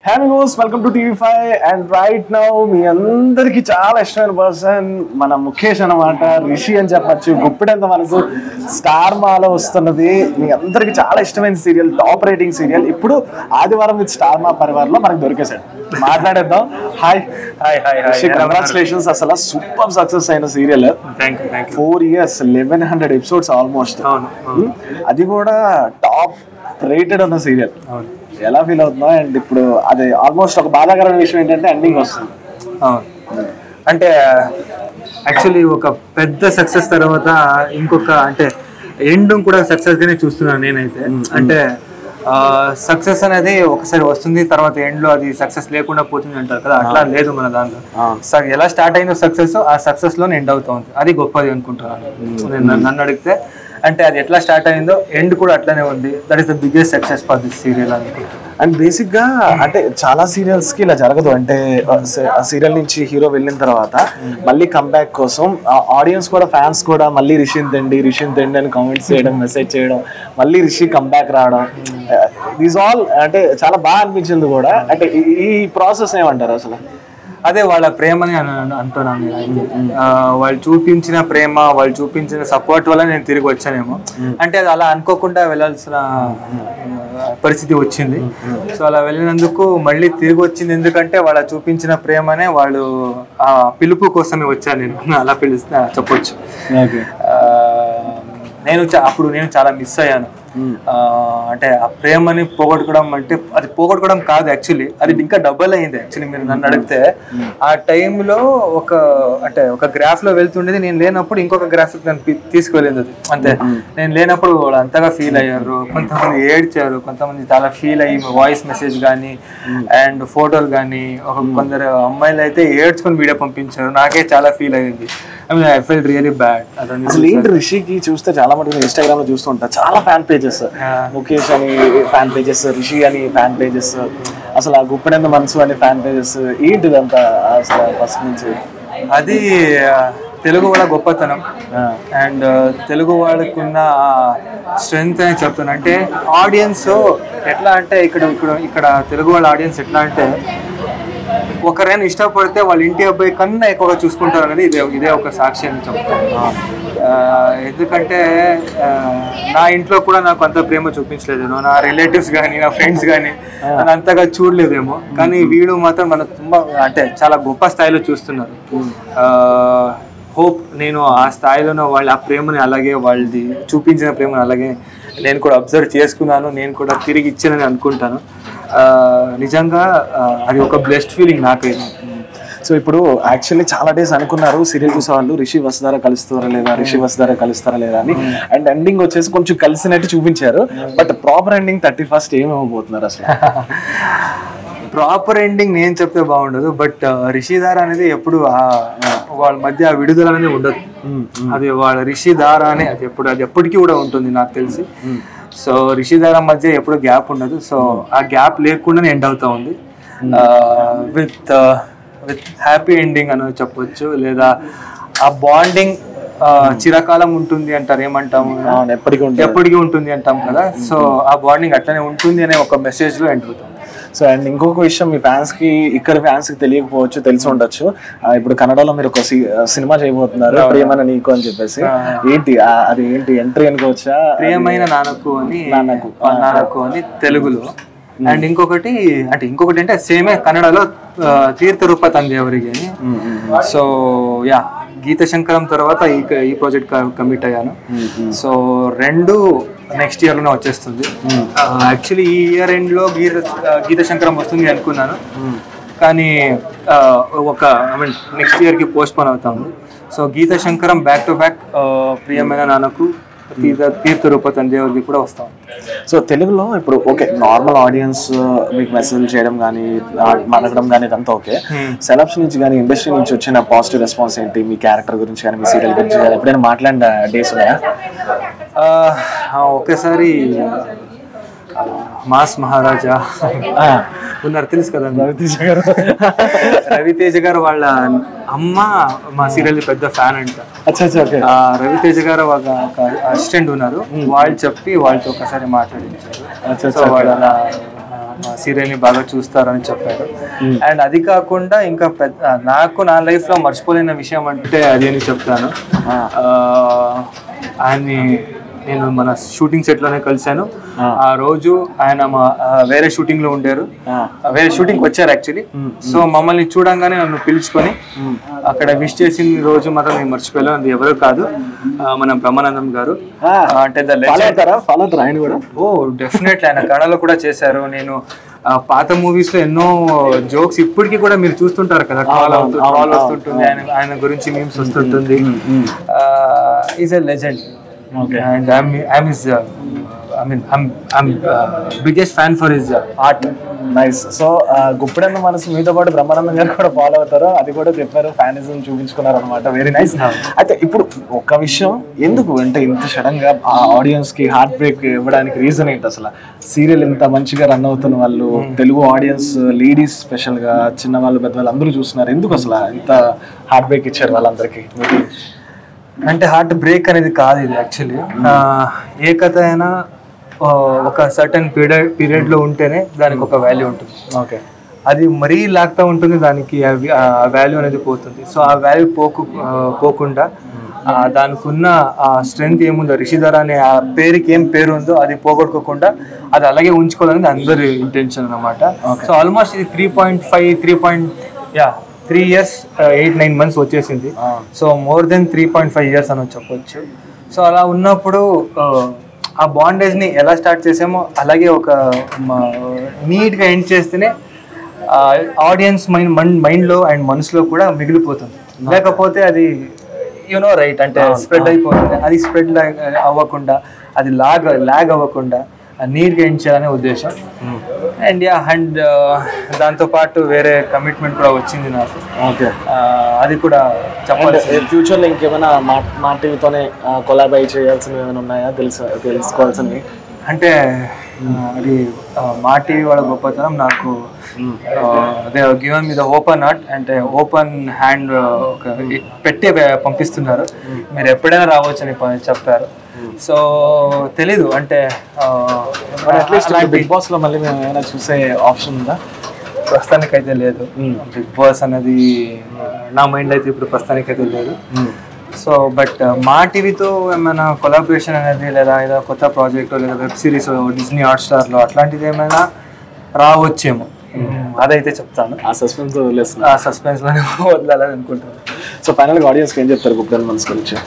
హ్యామిగోస్ welcome to TV five and right now మీ అందరికి చాలా ఇష్టమైన పర్సన్ మన ముఖేష్ అన్నమాట రిషి అని చెప్పచ్చు గుప్పిడంత మనకు స్టార్ మాలో వస్తున్నది మీ అందరికి చాలా ఇష్టమైన సీరియల్ టాప్ రేటింగ్ సీరియల్ ఇప్పుడు ఆదివారం విత్ స్టార్ మా పరివారంలో మనకు దొరికేసాడు మాట్లాడేద్దాం hi hi hi Rishi congratulations అసలు సూపర్ సక్సెస్ అయిన serial thank you thank you four years eleven hundred episodes almost అవును అవును అది కూడా టాప్ రేటెడ్ ఉన్న సీరియల్ అవును ఎలా ఫీల్ అవుతుందో అండ్ ఇప్పుడు అది ఆల్మోస్ట్ ఒక బాధాకరమైన విషయం ఏంటంటే ఎండింగ్ వస్తుంది అవును అంటే యాక్చువల్లీ ఒక పెద్ద సక్సెస్ తర్వాత ఇంకొక అంటే ఎండ్ కూడా సక్సెస్ గానే చూస్తున్నాను నేనైతే అంటే సక్సెస్ అనేది ఒకసారి వస్తుంది తర్వాత ఎండ్ లో అది సక్సెస్ లేకుండా పోతుంది అంటారు కదా అట్లా లేదు మన దాంట్లో అవును. సో ఎలా స్టార్ట్ అయిందో సక్సెస్ ఆ సక్సెస్ లోనే ఎండ్ అవుతా ఉంది అది గొప్పది అనుకుంటున్నాను నేను నన్ను- నన్ను అడిగితే అంటే అది ఎట్లా స్టార్ట్ అయిందో ఎండ్ కూడా అట్లానే ఉంది that is the biggest success for this serial అనుకుంటున్నాను అండ్ బేసిక్ గా అంటే చాలా సీరియల్స్ కి ఇలా జరగదు అంటే ఆ సీరియల్ నుంచి హీరో వెళ్ళిన తర్వాత మళ్ళీ కంబ్యాక్ కోసం ఆడియన్స్ కూడా ఫ్యాన్స్ కూడా మళ్ళీ రిషిన్ తెండి రిషిన్ తెండి అని కామెంట్స్ చేయడం మెసేజ్ చేయడం మళ్ళీ రిషి కంబ్యాక్ రావడం దీస్ ఆల్ అంటే చాలా బాగా అనిపించింది కూడా అంటే ఈ- ఈ ప్రాసెస్ ఏమంటారు అసలు అదే వాళ్ళ ప్రేమని అన- అన- అంటున్నాను నేను అయితే. ఆ, వాళ్ళు చూపించిన ప్రేమ వాళ్ళు చూపించిన సపోర్ట్ వల్ల నేను తిరిగి వచ్చానేమో అంటే అది అలా అనుకోకుండా వెళ్ళాల్సిన ఆ, పరిస్థితి వచ్చింది సో అలా వెళ్ళినందుకు మళ్ళీ తిరిగి వచ్చింది ఎందుకంటే వాళ్ళ చూపించిన ప్రేమనే వాళ్ళు ఆ పిలుపు కోసమే వచ్చాను నేను అలా పిలుస్తా చెప్పొచ్చు ఓకే ఆ, నేను చా- అప్పుడు నేను చాలా మిస్ అయ్యాను ఆ, అంటే ఆ ప్రేమని పోగొట్టుకోవడం అంటే అది పోగొట్టుకోవడం కాదు యాక్చువల్లీ అది ఇంకా డబల్ అయింది యాక్చువల్లీ మీరు నన్ను అడిగితే ఆ టైంలో ఒక అంటే ఒక గ్రాఫ్ లో వెళ్తుండేది నేను లేనప్పుడు ఇంకొక గ్రాఫిక్ నన్ను పి- తీసుకువెళ్ళింది అది అంతే నేను లేనప్పుడు వాళ్ళు అంతగా ఫీల్ అయ్యారు కొంతమంది ఏడ్చారు కొంతమంది చాలా ఫీల్ అయ్యి వాయిస్ మెసేజ్ కానీ అండ్ ఫోటోలు కానీ ఒక కొందరు అమ్మాయిలు అయితే ఏడ్చుకొని వీడియో పంపించారు నాకే చాలా ఫీల్ అయ్యింది I mean I feel really bad అతను అసలు ఏంటి రిషికి చూస్తే చాలా మటుకు ఇన్స్టాగ్రామ్ లో చూస్తూ ఉంటా చాలా ఫ్యాన్ పేజెస్ ముఖేష్ అని ఫ్యాన్ పేజెస్ రిషి అని ఫ్యాన్ పేజెస్ అసలు ఆ గుప్పెడంత మనసు అని ఫ్యాన్ పేజెస్ ఏంటిదంతా అసలు ఫస్ట్ నుంచి అది ఆ, తెలుగు వాళ్ళ గొప్పతనం ఆ, అండ్ తెలుగు వాళ్ళకు ఉన్న స్ట్రెంగ్త్ అని చెప్తాను అంటే ఆడియన్స్ ఎట్లా అంటే ఇక్కడ ఇక్కడ ఇక్కడ తెలుగు వాళ్ళ ఆడియన్స్ ఎట్లా అంటే ఒకరైనా ఇష్టపడితే వాళ్ళ ఇంటి అబ్బాయి కన్నా ఎక్కువగా చూసుకుంటారు అనేది ఇదే ఇదే ఒక సాక్షి అని చెప్తాను ఆ, ఎందుకంటే ఆ, నా ఇంట్లో కూడా నాకు అంత ప్రేమ చూపించలేదేమో నా రిలేటివ్స్ కానీ నా ఫ్రెండ్స్ కానీ నన్ను అంతగా చూడలేదేమో కానీ వీడు మాత్రం మన ತುಂಬಾ అంటే చాలా గొప్ప స్థాయిలో చూస్తున్నారు హోప్ నేను ఆ స్థాయిలోనో వాళ్ళ ఆ ప్రేమని అలాగే వాళ్ళది చూపించిన ప్రేమని అలాగే నేను కూడా అబ్జర్వ్ చేసుకున్నాను నేను కూడా తిరిగి ఇచ్చానని అనుకుంటాను ఆ, నిజంగా ఆ, అది ఒక బ్లెస్డ్ ఫీలింగ్ నాకైతే సో ఇప్పుడు యాక్చువల్లీ చాలా డేస్ అనుకున్నారు సీరియల్ చూసే వాళ్ళు రిషి వసుధార కలుస్తారా లేదా రిషి వసుధార కలుస్తారా లేదా అని అండ్ ఎండింగ్ వచ్చేసి కొంచెం కలిసినట్టు చూపించారు but proper ending thirty first ఏమవబోతున్నారు అసలు ప్రాపర్ ఎండింగ్ నేను చెప్తే బాగుండదు బట్ రిషిధార అనేది ఎప్పుడు ఆ- వాళ్ళ మధ్య ఆ విడుదల అనేది ఉండదు అది వాళ్ళ రిషిధార అని అది ఎప్పుడు అది ఎప్పటికీ కూడా ఉంటుంది నాకు తెలిసి సో రిషిధార మధ్య ఎప్పుడు గ్యాప్ ఉండదు సో ఆ గ్యాప్ లేకుండానే ఎండ్ అవుతా ఉంది విత్ విత్ హ్యాపీ ఎండింగ్ అని చెప్పొచ్చు లేదా ఆ బాండింగ్ చిరకాలం ఉంటుంది అంటారు ఏమంటాము అవును, ఎప్పటికీ ఉంటుంది ఎప్పటికీ ఉంటుంది అంటాం కదా సో ఆ బాండింగ్ అట్లనే ఉంటుంది అనే ఒక మెసేజ్ లో ఎండ్ అవుతుంది సో అండ్ ఇంకొక విషయం మీ ఫ్యాన్స్ కి ఇక్కడ ఫ్యాన్స్ కి తెలియకపోవచ్చు తెలిసి ఉండొచ్చు ఆ, ఇప్పుడు కన్నడలో మీరు ఒక సి- సినిమా చేయబోతున్నారు ప్రియమైన నీకు అని చెప్పేసి ఏంటి ఆ, అది ఏంటి ఎంట్రీ అనుకోవచ్చా ప్రియమైన నాన్నకు అని నాన్నకు. ఆ, నాన్నకు అని తెలుగులో అండ్ ఇంకొకటి అంటే ఇంకొకటి అంటే సేమే కన్నడలో ఆ, తీర్థ రూప తందేవరికి అని సో యా గీత శంకరం తర్వాత ఈ ఈ ప్రాజెక్ట్ కమిట్ అయ్యాను సో రెండు నెక్స్ట్ ఇయర్ లోనే వచ్చేస్తుంది యాక్చువల్లీ ఈ ఇయర్ ఎండ్ లో గీత గీత శంకరం వస్తుంది అనుకున్నాను కానీ ఆ, ఒక ఐ మీన్ నెక్స్ట్ ఇయర్ కి పోస్ట్ పోన్ అవుతాము so Geetha Shankaram back to back ప్రియమైన నాన్నకు తీర్థ తీర్థ రూప తందేవరికి కూడా వస్తాం సో తెలుగులో ఇప్పుడు ఓకే నార్మల్ ఆడియన్స్ మీకు మెసేజ్ చేయడం కానీ మాట్లాడడం కానీ ఇదంతా ఓకే సెలబ్స్ నుంచి కానీ ఇండస్ట్రీ నుంచి వచ్చిన పాజిటివ్ రెస్పాన్స్ ఏంటి మీ క్యారెక్టర్ గురించి కానీ మీ సీరియల్ గురించి కానీ ఎప్పుడైనా మాట్లాడిన డేస్ ఉన్నాయా ఆ, ఆ, ఒకేసారి ఆ, మాస్ మహారాజా ఉన్నారు తెలుసు కదా రవితేజ గారు రవితేజ గారు వాళ్ళ అమ్మ మా సీరియల్ పెద్ద ఫ్యాన్ అంట అచ్చా అచ్చా ఓకే ఆ, రవితేజ గారు ఒక అసిస్టెంట్ ఉన్నారు వాళ్ళు చెప్పి వాళ్ళతో ఒకసారి మాట్లాడించారు అచ్చా సో వాళ్ళు అలా మా సీరియల్ని బాగా చూస్తారని చెప్పారు అండ్ అది కాకుండా ఇంకా పెద్ద నాకు నా లైఫ్లో మర్చిపోలేని విషయం అంటే అది అని చెప్తాను ఆ, ఆయన్ని నేను మన షూటింగ్ సెట్లోనే కలిశాను ఆ రోజు ఆయన మా ఆ, వేరే షూటింగ్లో ఉండారు ఆ, వేరే షూటింగ్ వచ్చారు యాక్చువల్లీ సో మమ్మల్ని చూడంగానే నన్ను పిలుచుకొని అక్కడ విష్ చేసిన రోజు మాత్రం నేను మర్చిపోయాను అది ఎవరో కాదు ఆ, మన బ్రహ్మానందం గారు ఆ, అంటే ద ఫాలో అవుతారా ఫాలో అవుతారా ఆయన కూడా ఓ డెఫినెట్లీ ఆయన కన్నడలో కూడా చేశారు నేను ఆ, పాత మూవీస్ లో ఎన్నో జోక్స్ ఇప్పటికీ కూడా మీరు చూస్తుంటారు కదా కాల్ అవుతూ కాల్ వస్తుంటుంది ఆయన ఆయన గురించి మీమ్స్ వస్తుంటుంది is a legend and I'm is I mean I'm biggest fan for his art nice so గుప్పెడన్న మనసు మీతో పాటు బ్రహ్మానందం గారు కూడా ఫాలో అవుతారు అది కూడా చెప్పారు ఫ్యానిజం చూపించుకున్నారు అనమాట వెరీ నైస్ అయితే ఇప్పుడు ఒక విషయం ఎందుకు అంటే ఇంత సడన్ గా ఆ ఆడియన్స్ కి హార్ట్ బ్రేక్ ఇవ్వడానికి రీజన్ ఏంటి అసలు సీరియల్ ఇంత మంచిగా రన్ అవుతున్న వాళ్ళు తెలుగు ఆడియన్స్ లేడీస్ స్పెషల్ గా చిన్న వాళ్ళు పెద్ద వాళ్ళు అందరూ చూస్తున్నారు ఎందుకు అసలు ఇంత హార్ట్ బ్రేక్ ఇచ్చారు వాళ్ళందరికీ అంటే హార్ట్ బ్రేక్ అనేది కాదు ఇది యాక్చువల్లీ ఏ కథ అయినా ఆ, ఒక సర్టన్ పీరియడ్ పీరియడ్ లో ఉంటేనే దానికి ఒక వాల్యూ ఉంటుంది ఓకే అది మరీ లాక్తా ఉంటుంది దానికి ఆ వాల్యూ అనేది పోతుంది సో ఆ వాల్యూ పోకు ఆ, పోకుండా ఆ, దానికి ఉన్న ఆ స్ట్రెంగ్త్ ఏముందో రిషిధర అనే ఆ పేరుకి ఏం పేరు ఉందో అది పోగొట్టుకోకుండా అది అలాగే ఉంచుకోవాలనేది అందరి ఇంటెన్షన్ అనమాట సో ఆల్మోస్ట్ ఇది three point five three point yeah three years eight nine months వచ్చేసింది so more than three point five years అని చెప్పొచ్చు సో అలా ఉన్నప్పుడు ఆ, ఆ బాండేజ్ని ఎలా స్టార్ట్ చేసామో అలాగే ఒక నీట్గా ఎండ్ చేస్తేనే ఆడియన్స్ మైండ్ మైండ్లో అండ్ మనసులో కూడా మిగిలిపోతుంది లేకపోతే అది యునో రైట్ అంటే స్ప్రెడ్ అయిపోతుంది అది స్ప్రెడ్ అవ్వకుండా అది లాగ్ లాగ్ అవ్వకుండా నీట్గా ఎండ్ చేయాలనే ఉద్దేశం అండ్ యా అండ్ దాంతోపాటు వేరే కమిట్మెంట్ కూడా వచ్చింది నాకు ఓకే ఆ, అది కూడా చెప్పాలి ఫ్యూచర్ లో ఇంకేమైనా మా మా టీవీతోనే కొలాబై చేయాల్సినవి ఏమైనా ఉన్నాయా తెలుసు తెలుసుకోవాల్సినవి అంటే ఆ, అది ఆ, మా టీవీ వాళ్ళ గొప్పతనం నాకు అదే గివెన్ మీద ఓపెన్ హార్ట్ అంటే ఓపెన్ హ్యాండ్ ఒక పెట్టి పంపిస్తున్నారు మీరు ఎప్పుడైనా రావచ్చు అని ప- చెప్పారు సో తెలీదు అంటే ఆ, అట్లీస్ట్ అలాంటి బిగ్ బాస్ లో మళ్ళీ మేము ఏమైనా చూసే ఆప్షన్ ఉందా ప్రస్తుతానికైతే లేదు బిగ్ బాస్ అనేది నా మైండ్ అయితే ఇప్పుడు ప్రస్తుతానికైతే లేదు సో బట్ మా టీవీతో ఏమైనా కొలాబరేషన్ అనేది లేదా ఏదో కొత్త ప్రాజెక్ట్ లేదా వెబ్ సిరీస్ డిజ్నీ హాట్స్టార్లో అట్లాంటిది ఏమైనా రావచ్చేమో అదైతే చెప్తాను ఆ సస్పెన్స్ వదిలేస్తున్నా ఆ సస్పెన్స్లోనే వదలాలని అనుకుంటున్నాను సో ఫైనల్ గా ఆడియన్స్ ఏం చెప్తారు గుప్పెన్ మనసు గురించి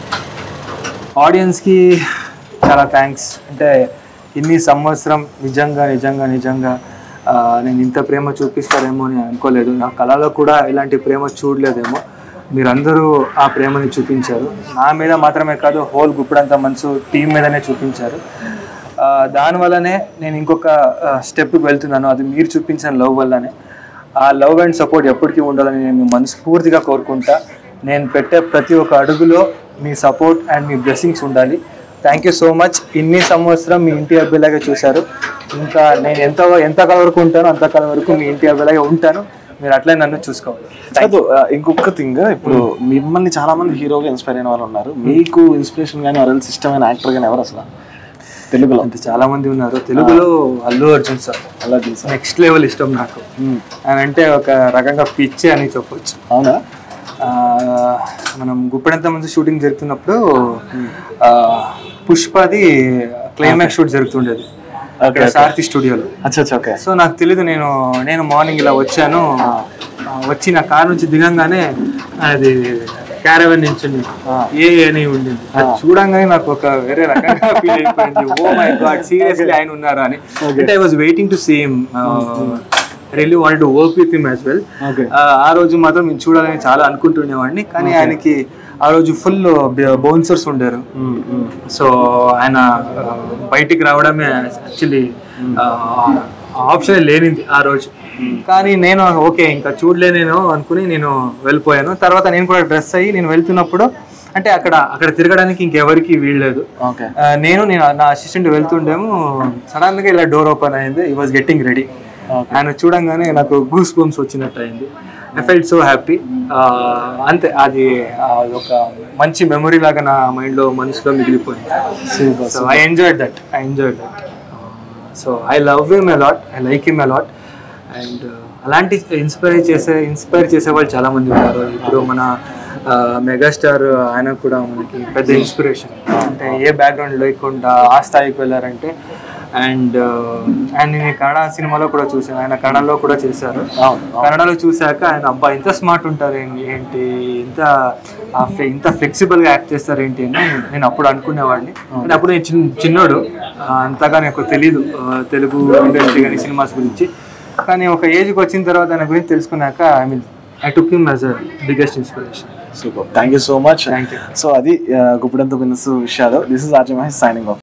ఆడియన్స్కి చాలా థ్యాంక్స్ అంటే ఇన్ని సంవత్సరం నిజంగా నిజంగా నిజంగా ఆ, నేను ఇంత ప్రేమ చూపిస్తారేమో అని అనుకోలేదు నా కళలో కూడా ఇలాంటి ప్రేమ చూడలేదేమో మీరందరూ ఆ ప్రేమని చూపించారు నా మీద మాత్రమే కాదు హోల్ గుప్పుడంత మనసు టీం మీదనే చూపించారు ఆ, దానివల్లనే నేను ఇంకొక స్టెప్కి వెళ్తున్నాను అది మీరు చూపించిన లవ్ వల్లనే ఆ లవ్ అండ్ సపోర్ట్ ఎప్పటికీ ఉండాలని నేను మనస్ఫూర్తిగా కోరుకుంటా నేను పెట్టే ప్రతి ఒక్క అడుగులో మీ సపోర్ట్ అండ్ మీ బ్లెస్సింగ్స్ ఉండాలి థ్యాంక్ యూ సో మచ్ ఇన్ని సంవత్సరం మీ ఇంటి అబ్బాయిలాగే చూశారు ఇంకా నేను ఎంత ఎంత కాలం వరకు ఉంటానో అంత కాలం వరకు మీ ఇంటి అబ్బాయిలాగే ఉంటాను మీరు అట్లే నన్ను చూసుకోవాలి కాదు ఆ, ఇంకొక థింగ్ ఇప్పుడు మిమ్మల్ని చాలా మంది హీరోగా ఇన్స్పైర్ అయిన వాళ్ళు ఉన్నారు మీకు ఇన్స్పిరేషన్ కానీ ఎవరైనా ఇష్టమైన యాక్టర్ కానీ ఎవరు అసలు తెలుగులో అంటే చాలా మంది ఉన్నారు తెలుగులో అల్లు అర్జున్ సార్ అలా తెలుసా నెక్స్ట్ లెవెల్ ఇష్టం నాకు ఆయన అంటే ఒక రకంగా పిచ్చే అని చెప్పొచ్చు అవునా ఆ, మనం గుప్పెడంత మంది షూటింగ్ జరుగుతున్నప్పుడు ఆ, పుష్పది క్లైమాక్స్ షూట్ జరుగుతుండేది అక్కడ సారథి స్టూడియోలో అచ్చా అచ్చా ఓకే సో నాకు తెలీదు నేను నేను మార్నింగ్ ఇలా వచ్చాను ఆ, వచ్చి నా కార్ నుంచి దిగంగానే అది క్యారవెన్ నుంచి ఏ అని ఉండింది అది చూడంగానే నాకు ఒక వేరే రకంగా ఫీల్ అయిపోయింది ఓ మై గాడ్ సీరియస్లీ ఆయన ఉన్నారా అని అంటే I was waiting to same really wanted to work with him as well okay ఆ రోజు మాత్రం నేను చూడాలని చాలా అనుకుంటుండేవాడిని కానీ ఆయనకి ఆ రోజు ఫుల్ బౌన్సర్స్ ఉండారు సో ఆయన ఆ, బయటికి రావడమే యాక్చువల్లీ ఆప్షన్ లేనిది ఆ రోజు కానీ నేను ఓకే ఇంకా చూడలే నేను అనుకుని నేను వెళ్ళిపోయాను తర్వాత నేను కూడా డ్రెస్ అయ్యి నేను వెళ్తున్నప్పుడు అంటే అక్కడ అక్కడ తిరగడానికి ఇంకెవరికి వీల్లేదు ఓకే ఆ, నేను నేను నా అసిస్టెంట్ వెళ్తుండేమో సడన్ గా ఇలా డోర్ ఓపెన్ అయింది ఈ వాజ్ గెట్టింగ్ రెడీ ఆయన చూడంగానే నాకు గూస్ బంప్స్ వచ్చినట్టు అయింది ఐ ఫెల్ట్ సో హ్యాపీ అంతే అది ఆ, ఒక మంచి మెమొరీ లాగా నా మైండ్ లో మనసులో మిగిలిపోయింది so I enjoy that I enjoy that so I love him a lot I like him a lot and అలాంటి ఇన్స్పైర్ చేసే ఇన్స్పైర్ చేసే వాళ్ళు చాలా మంది ఉన్నారు ఇప్పుడు మన మెగాస్టార్ ఆయన కూడా మనకి పెద్ద ఇన్స్పిరేషన్ అంటే ఏ బ్యాక్గ్రౌండ్ లేకుండా ఆ స్థాయికి వెళ్ళారంటే అండ్ అండ్ నేను కన్నడ సినిమాలో కూడా చూసాను ఆయన కన్నడలో కూడా చేశారు కన్నడలో చూశాక ఆయన అబ్బా ఇంత స్మార్ట్ ఉంటారు ఏంటి ఏంటి ఇంత ఆ ఫ్లె- ఇంత ఫ్లెక్సిబుల్ గా యాక్ట్ చేస్తారు ఏంటి అని నేను అప్పుడు అనుకునేవాడిని అంటే అప్పుడు నేను చిన్న చిన్నోడు ఆ, అంతగా నాకు తెలియదు ఆ, తెలుగు ఇండస్ట్రీ కానీ సినిమాస్ గురించి కానీ ఒక ఏజ్కి వచ్చిన తర్వాత ఆయన గురించి తెలుసుకున్నాక I mean I took him as a biggest inspiration super thank you so much Thank you. So అది గుప్పిడంతో బిన్నసు విషయాలు this is RG Mahesh signing of